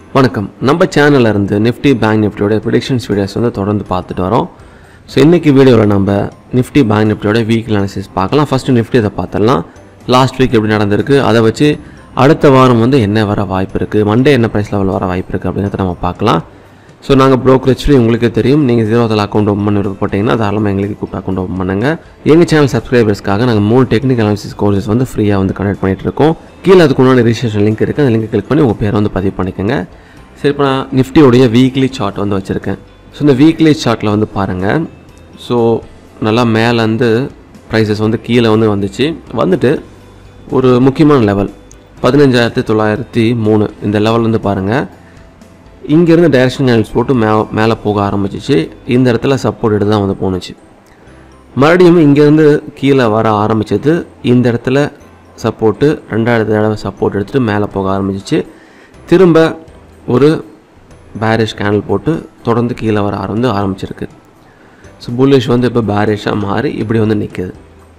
வணக்கம் நம்ம சேனல்ல இருந்து நிஃப்டி பேங்க் நிஃப்டியோட ப்ரிடிக்ஷன்ஸ் வீடியோஸ் வந்து தொடர்ந்து பார்த்துட்டு வரோம் ஸோ இன்றைக்கி வீடியோவில் நம்ம நிஃப்டி பேங்க் நிஃப்டியோட வீக்லி அனாலிசிஸ் பார்க்கலாம் ஃபஸ்ட்டு நிஃப்டி அதை பார்த்துடலாம் லாஸ்ட் வீக் எப்படி நடந்திருக்கு அதை வச்சு அடுத்த வாரம் வந்து என்ன வர வாய்ப்பு இருக்குது மண்டே என்ன ப்ரைஸ் லெவல் வர வாய்ப்பு இருக்குது அப்படிங்கிறத நம்ம பார்க்கலாம் ஸோ நாங்கள் ப்ரோக்கரேஜ்லி உங்களுக்கு தெரியும் நீங்கள் ஜீரோ அதில் அக்கௌண்ட் ஓப்பன் பண்ணி விருப்பப்பட்டீங்கன்னா தாராளமாக எங்களுக்கு கூப்பிட்டு அக்கௌண்ட் ஓப்பன் பண்ணுங்கள் எங்கள் சேனல் சப்ஸ்கிரைபர்ஸ்க்காக நாங்கள் மூணு டெக்னிக்கல் அனாலிசிஸ் கோர்சஸ் வந்து ஃப்ரீயாக வந்து கனெக்ட் பண்ணிட்டு இருக்கோம் கீழே அதுக்கு உண்டான ரிஜிஸ்ட்ரேஷன் லிங்க் இருக்குது அந்த லிங்க் கிளிக் பண்ணி உங்கள் பேரை வந்து பதிவு பண்ணிக்கோங்க சரி இப்போ நான் நிஃப்டியோடைய வீக்லி சார்ட் வந்து வச்சுருக்கேன் ஸோ இந்த வீக்லி சார்ட்டில் வந்து பாருங்கள் ஸோ நல்லா மேலேருந்து ப்ரைஸஸ் வந்து கீழே வந்து வந்துச்சு வந்துட்டு ஒரு முக்கியமான லெவல் பதினஞ்சாயிரத்தி தொள்ளாயிரத்தி மூணு இந்த லெவல் வந்து பாருங்கள் இங்கேருந்து டைரக்ஷன் சேனல்ஸ் போட்டு மே மேலே போக ஆரம்பிச்சிச்சு இந்த இடத்துல சப்போர்ட் எடுத்து தான் வந்து போணுச்சு மறுபடியும் இங்கேருந்து கீழே வர ஆரம்பிச்சது இந்த இடத்துல சப்போர்ட்டு ரெண்டாயிரத்து தடவை சப்போர்ட் எடுத்துகிட்டு மேலே போக ஆரம்பிச்சிச்சு திரும்ப ஒரு பேரிஷ் கேனல் போட்டு தொடர்ந்து கீழே வர ஆரம்பி ஆரம்பிச்சிருக்கு ஸோ புல்லிஷ் வந்து இப்போ பேரிஷாக மாறி இப்படி வந்து நிற்குது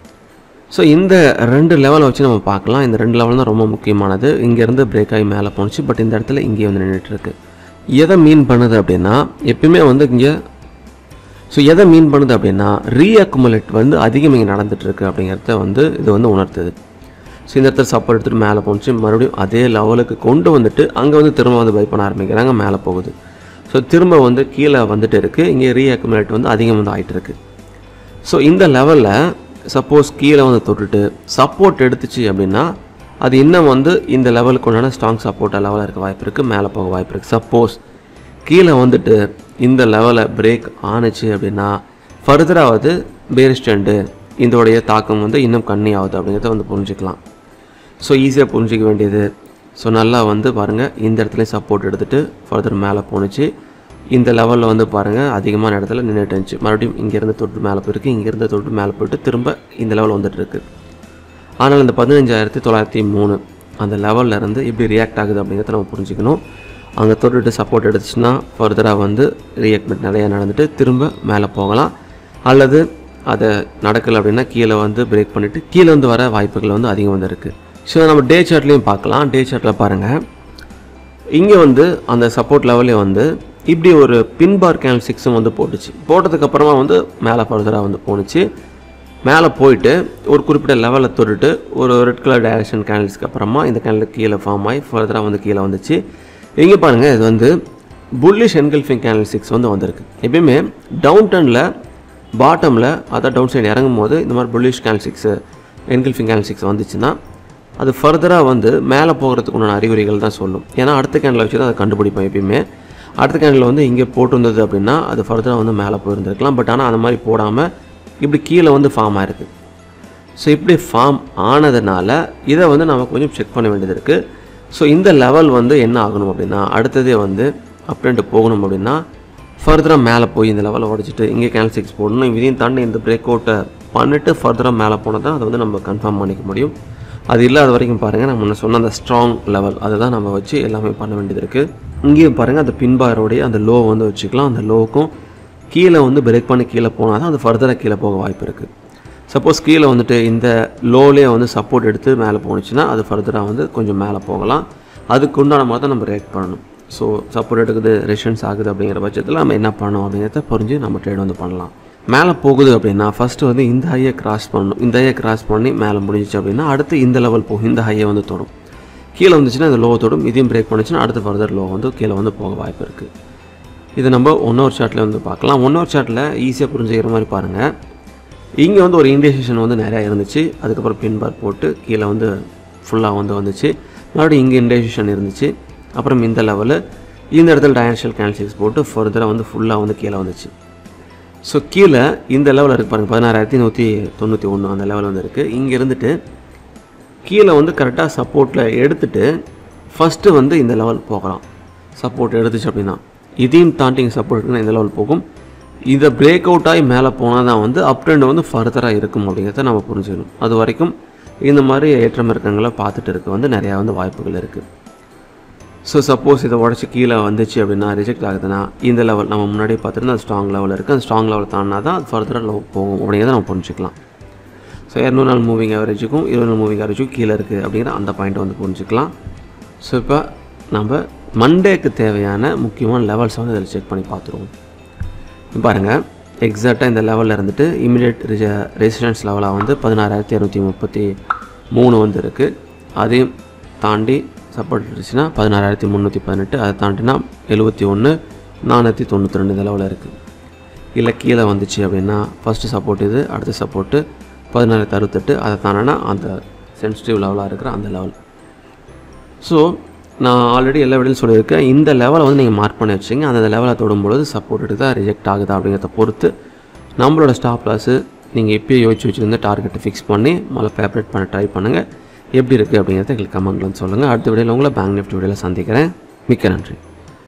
ஸோ இந்த ரெண்டு லெவலை வச்சு நம்ம பார்க்கலாம் இந்த ரெண்டு லெவல் தான் ரொம்ப முக்கியமானது இங்கேருந்து பிரேக் ஆகி மேலே போணுச்சு பட் இந்த இடத்துல இங்கேயே வந்து நின்றுட்டு இருக்கு எதை மீன் பண்ணுது அப்படின்னா எப்பயுமே வந்து இங்கே ஸோ எதை மீன் பண்ணுது அப்படின்னா ரீஅக்குமுலேட் வந்து அதிகம் இங்கே நடந்துகிட்ருக்கு அப்படிங்கிறத வந்து இது வந்து உணர்த்துது ஸோ இந்த இடத்துல சப்போர்ட் எடுத்துகிட்டு மேலே போணுச்சு மறுபடியும் அதே லெவலுக்கு கொண்டு வந்துட்டு அங்கே வந்து திரும்ப வந்து பை பண்ண ஆரம்பிக்கிறாங்க மேலே போகுது ஸோ திரும்ப வந்து கீழே வந்துட்டு இருக்குது இங்கே ரீஅக்குமுலேட் வந்து அதிகம் வந்து ஆகிட்டு இருக்கு ஸோ இந்த லெவலில் சப்போஸ் கீழே வந்து தொட்டுட்டு சப்போர்ட் எடுத்துச்சு அப்படின்னா அது இன்னும் வந்து இந்த லெவலுக்கு உண்டான ஸ்ட்ராங் சப்போர்ட்டாக லெவலில் இருக்க வாய்ப்பு இருக்குது மேலே போக வாய்ப்பு இருக்குது சப்போஸ் கீழே வந்துட்டு இந்த லெவலில் பிரேக் ஆணுச்சு அப்படின்னா ஃபர்தராவது பேர் ஸ்டாண்டு இதோடைய தாக்கம் வந்து இன்னும் கண்ணி ஆகுது அப்படிங்கிறத வந்து புரிஞ்சுக்கலாம் ஸோ ஈஸியாக புரிஞ்சிக்க வேண்டியது ஸோ நல்லா வந்து பாருங்கள் இந்த இடத்துலையும் சப்போர்ட் எடுத்துகிட்டு ஃபர்தர் மேலே போணுச்சு இந்த லெவலில் வந்து பாருங்கள் அதிகமான இடத்துல நின்றுட்டு இருந்துச்சு மறுபடியும் இங்கேருந்து தொட்டு மேலே போயிருக்கு இங்கேருந்து தொட்டு மேலே போயிட்டு திரும்ப இந்த லெவல் வந்துட்டு இருக்கு ஆனால் இந்த பதினஞ்சாயிரத்தி தொள்ளாயிரத்தி மூணு அந்த லெவல்ல இருந்து எப்படி ரியாக்ட் ஆகுது அப்படிங்கிறத நம்ம புரிஞ்சுக்கணும் அங்கே தொட்டுட்டு சப்போர்ட் எடுத்துச்சுன்னா ஃபர்தராக வந்து ரியாக்ட்மெண்ட் நிறையா நடந்துட்டு திரும்ப மேலே போகலாம் அல்லது அதை நடக்கலை அப்படின்னா கீழே வந்து பிரேக் பண்ணிவிட்டு கீழே வந்து வர வாய்ப்புகள் வந்து அதிகம் வந்து இருக்குது ஸோ நம்ம டே சார்ட்லேயும் பார்க்கலாம் டே சார்ட்டில் பாருங்கள் இங்கே வந்து அந்த சப்போர்ட் லெவலே வந்து இப்படி ஒரு பின்பார் கேனல் சிக்ஸும் வந்து போட்டுச்சு போட்டதுக்கப்புறமா வந்து மேலே ஃபர்தராக வந்து போணுச்சு மேலே போயிட்டு ஒரு குறிப்பிட்ட லெவலில் தொட்டுட்டு ஒரு ரெட் கலர் டைரக்ஷன் கேனல்ஸ்க்கு அப்புறமா இந்த கேனலுக்கு கீழே ஃபார்ம் ஆகி ஃபர்தராக வந்து கீழே வந்துச்சு இங்கே பாருங்கள் இது வந்து புல்லிஷ் என்கல்ஃபிங் கேனல் சிக்ஸ் வந்து வந்திருக்கு எப்பயுமே டவுன் டர்னில் பாட்டமில் அதாவது டவுன் சைடு இறங்கும் போது இந்த மாதிரி bullish candlestick engulfing candlestick வந்துச்சுன்னா அது ஃபர்தராக வந்து மேலே போகிறதுக்கு உண்டான அறிகுறிகள் தான் சொல்லும் ஏன்னா அடுத்த கேனில் வச்சு தான் அதை கண்டுபிடிப்போம் எப்பயுமே அடுத்த கேனில் வந்து இங்கே போட்டிருந்தது அப்படின்னா அது ஃபர்தராக வந்து மேலே போயிருந்திருக்கலாம் பட் ஆனால் அந்த மாதிரி போடாமல் இப்படி கீழே வந்து ஃபார்ம் ஆயிருக்கு ஸோ இப்படி ஃபார்ம் ஆனதுனால இதை வந்து நம்ம கொஞ்சம் செக் பண்ண வேண்டியது இருக்குது ஸோ இந்த லெவல் வந்து என்ன ஆகணும் அப்படின்னா அடுத்ததே வந்து அப்படின்ட்டு போகணும் அப்படின்னா ஃபர்தராக மேலே போய் இந்த லெவலை உடச்சிட்டு இங்கே கேனல் சிக்ஸ் போடணும் இதையும் தாண்டி இந்த பிரேக் அவுட்டை பண்ணிவிட்டு ஃபர்தராக மேலே போனால் தான் அதை வந்து நம்ம கன்ஃபார்ம் பண்ணிக்க முடியும் அது இல்லாத வரைக்கும் பாருங்கள் நம்ம முன்ன சொன்ன அந்த ஸ்ட்ராங் லெவல் அதை தான் நம்ம வச்சு எல்லாமே பண்ண வேண்டியது இருக்குது இங்கேயும் பாருங்கள் அந்த பின்பாரோடைய அந்த லோ வந்து வச்சுக்கலாம் அந்த லோவுக்கும் கீழே வந்து பிரேக் பண்ணி கீழே போனால் தான் அது ஃபர்தராக கீழே போக வாய்ப்பு இருக்குது சப்போஸ் கீழே வந்துட்டு இந்த லோலேயே வந்து சப்போர்ட் எடுத்து மேலே போணுச்சுன்னா அது ஃபர்தராக வந்து கொஞ்சம் மேலே போகலாம் அதுக்கு உண்டான மாதிரி தான் நம்ம ரியாக்ட் பண்ணணும் ஸோ சப்போர்ட் எடுக்குது ரெஷன்ஸ் ஆகுது அப்படிங்கிற பட்சத்தில் நம்ம என்ன பண்ணணும் அப்படிங்கிறத புரிஞ்சு நம்ம ட்ரேட் வந்து பண்ணலாம் மேலே போகுது அப்படின்னா ஃபஸ்ட்டு வந்து இந்த ஹையை கிராஸ் பண்ணணும் இந்த ஹையை கிராஸ் பண்ணி மேலே முடிஞ்சிச்சு அப்படின்னா அடுத்து இந்த லெவல் போகும் இந்த ஹையை வந்து தொடும் கீழே வந்துச்சுன்னா இந்த லோ தொடும் இதையும் பிரேக் பண்ணுச்சுன்னா அடுத்து ஃபர்தர் லோ வந்து கீழே வந்து போக வாய்ப்பு இருக்குது இது நம்ம ஒன்னொரு சார்ட்டில் வந்து பார்க்கலாம் ஒன்னொரு சார்ட்டில் ஈஸியாக புரிஞ்சுக்கிற மாதிரி பாருங்கள் இங்கே வந்து ஒரு இண்டிகேஷன் வந்து நிறையா இருந்துச்சு அதுக்கப்புறம் பின் பார் போட்டு கீழே வந்து ஃபுல்லாக வந்து வந்துச்சு மறுபடியும் இங்கே இண்டிகேஷன் இருந்துச்சு அப்புறம் இந்த லெவலு இந்த இடத்துல டயன்ஷியல் கேன்சில்ஸ் போட்டு ஃபர்தராக வந்து ஃபுல்லாக வந்து கீழே வந்துச்சு ஸோ கீழே இந்த லெவலில் இருக்குது பாருங்கள் பதினாறாயிரத்தி நூற்றி தொண்ணூற்றி ஒன்று அந்த லெவல் வந்து இருக்குது இங்கே இருந்துட்டு கீழே வந்து கரெக்டாக சப்போர்ட்டில் எடுத்துட்டு ஃபஸ்ட்டு வந்து இந்த லெவல் போகலாம் சப்போர்ட் எடுத்துச்சு அப்படின்னா இதையும் தாண்டி சப்போர்ட் இருக்குன்னா இந்த லெவல் போகும் இதை பிரேக் அவுட் ஆகி மேலே போனால் தான் வந்து அப் ட்ரெண்ட் வந்து ஃபர்தராக இருக்கும் அப்படிங்கிறத நம்ம புரிஞ்சுக்கணும் அது வரைக்கும் இந்த மாதிரி ஏற்றம் இருக்கங்களை பார்த்துட்டு இருக்க வந்து நிறையா வந்து வாய்ப்புகள் இருக்குது ஸோ சப்போஸ் இதை உடச்சி கீழே வந்துச்சு அப்படின்னா ரிஜெக்ட் ஆகுதுன்னா இந்த லெவல் நம்ம முன்னாடியே பார்த்துருந்தா ஸ்ட்ராங் லெவல் இருக்குது அந்த ஸ்ட்ராங் லெவல் தாண்டினா தான் அது ஃபர்தராக லோ போகும் அப்படிங்கிறத நம்ம புரிஞ்சுக்கலாம் ஸோ இரநூறு நாள் மூவிங் ஆவரேஜுக்கும் இருபது நாள் மூவிங் ஆவரேஜுக்கும் கீழே இருக்குது அப்படிங்கிற அந்த பாயிண்ட்டை வந்து புரிஞ்சுக்கலாம் ஸோ இப்போ நம்ம மண்டேக்கு தேவையான முக்கியமான லெவல்ஸை வந்து இதில் செக் பண்ணி பார்த்துருவோம் பாருங்கள் எக்ஸாக்டாக இந்த லெவலில் இருந்துட்டு இமிடியேட் ரிஜ ரெசிஸ்டன்ஸ் லெவலாக வந்து பதினாறாயிரத்தி இரநூத்தி முப்பத்தி மூணு வந்து இருக்குது அதையும் தாண்டி சப்போர்ட் இருந்துச்சுன்னா பதினாறாயிரத்தி முந்நூற்றி பதினெட்டு அதை தாண்டினா எழுபத்தி ஒன்று நானூற்றி தொண்ணூற்றி ரெண்டு இந்த லெவலில் இருக்குது இல்லை கீழே வந்துச்சு அப்படின்னா ஃபஸ்ட்டு சப்போர்ட் இது அடுத்த சப்போர்ட்டு பதினாயிரத்தி அறுபத்தெட்டு அதை தாண்டினா அந்த சென்சிட்டிவ் லெவலாக இருக்கிற அந்த லெவல் ஸோ நான் ஆல்ரெடி எல்லா வீடியோலையும் சொல்லியிருக்கேன் இந்த லெவலை வந்து நீங்கள் மார்க் பண்ணி வச்சுங்க அந்த லெவலை தொடும்பொழுது சப்போர்ட் எடுத்தால் ரிஜெக்ட் ஆகுதா அப்படிங்கிறத பொறுத்து நம்மளோட ஸ்டாப் லாஸு நீங்கள் எப்பயும் யோசிச்சு வச்சுருந்து டார்கெட்டை ஃபிக்ஸ் பண்ணி முதல்ல ஃபேவரேட் பண்ண ட்ரை பண்ணுங்கள் எப்படி இருக்குது அப்படிங்கிறத எங்களுக்கு கமெண்ட்ல சொல்லுங்கள் அடுத்த வீடியோவில் உங்களை பேங்க் நிஃப்டி வீடியோவில் சந்திக்கிறேன் மிக்க நன்றி